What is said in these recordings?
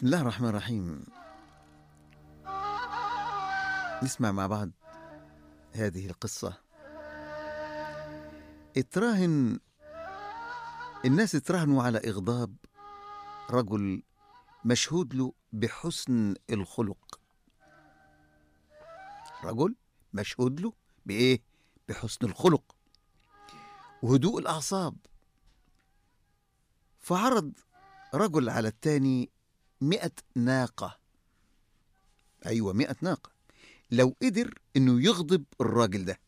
بسم الله الرحمن الرحيم نسمع مع بعض هذه القصة اتراهن الناس اتراهنوا على إغضاب رجل مشهود له بحسن الخلق رجل مشهود له بإيه؟ بحسن الخلق وهدوء الأعصاب فعرض رجل على التاني مئة ناقة أيوة مئة ناقة لو قدر إنه يغضب الراجل ده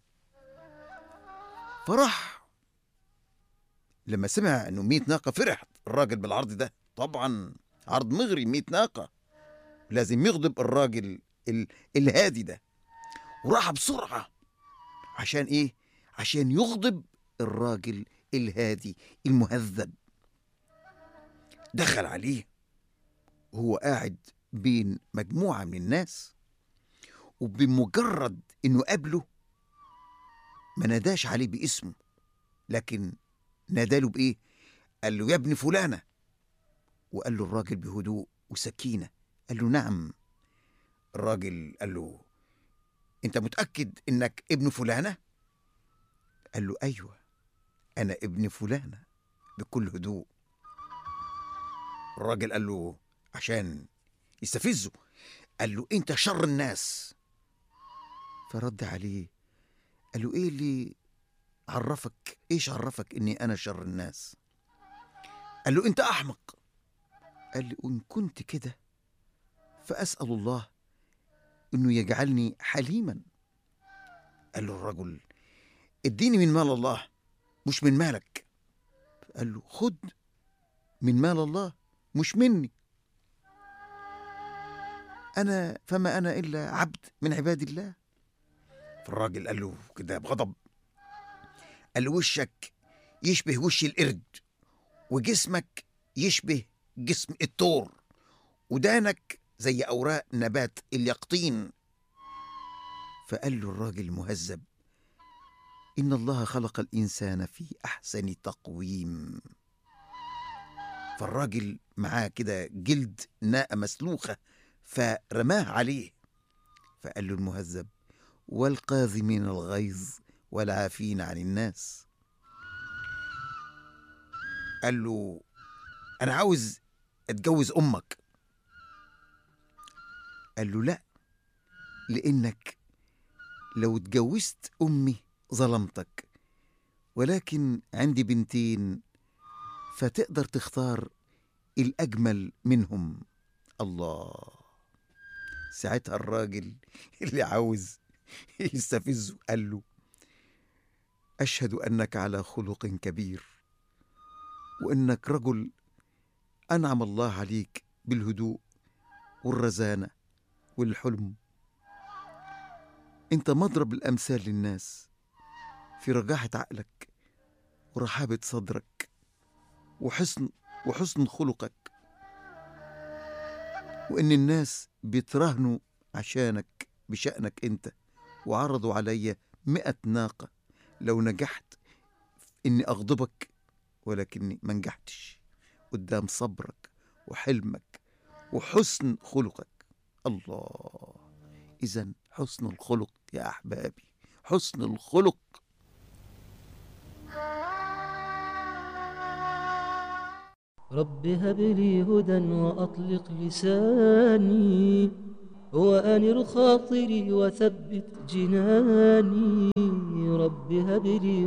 فراح لما سمع إنه مئة ناقة فرح الراجل بالعرض ده طبعا عرض مغري مئة ناقة لازم يغضب الراجل ال- الهادي ده وراح بسرعة عشان إيه؟ عشان يغضب الراجل الهادي المهذب دخل عليه وهو قاعد بين مجموعة من الناس وبمجرد إنه قابله ما ناداش عليه باسمه لكن ناداله بإيه؟ قال له يا ابن فلانة وقال له الراجل بهدوء وسكينة قال له نعم الراجل قال له أنت متأكد إنك ابن فلانة؟ قال له أيوة أنا ابن فلانة بكل هدوء الراجل قال له عشان يستفزه قال له انت شر الناس فرد عليه قال له ايه اللي عرفك ايش عرفك اني انا شر الناس قال له انت احمق قال لي ان كنت كده فاسال الله انه يجعلني حليما قال له الرجل اديني من مال الله مش من مالك قال له خد من مال الله مش مني أنا فما أنا إلا عبد من عباد الله فالراجل قال له كده بغضب قال له وشك يشبه وش القرد وجسمك يشبه جسم الثور ودانك زي أوراق نبات اليقطين فقال له الراجل المهذب إن الله خلق الإنسان في أحسن تقويم فالراجل معاه كده جلد ناقة مسلوخة فرماه عليه فقال له المهذب والقاذمين الغيظ والعافين عن الناس قال له أنا عاوز أتجوز أمك قال له لا لأنك لو اتجوزت أمي ظلمتك ولكن عندي بنتين فتقدر تختار الأجمل منهم الله ساعتها الراجل اللي عاوز يستفزه قال له أشهد أنك على خلق كبير وأنك رجل أنعم الله عليك بالهدوء والرزانة والحلم أنت مضرب الأمثال للناس في رجاحة عقلك ورحابة صدرك وحسن وحسن خلقك وإن الناس بيتراهنوا عشانك بشأنك أنت وعرضوا علي مئة ناقة لو نجحت إني أغضبك ولكني ما نجحتش قدام صبرك وحلمك وحسن خلقك الله إذا حسن الخلق يا أحبابي حسن الخلق رب هب لي هدى وأطلق لساني وأنر خاطري وثبت جناني رب هب لي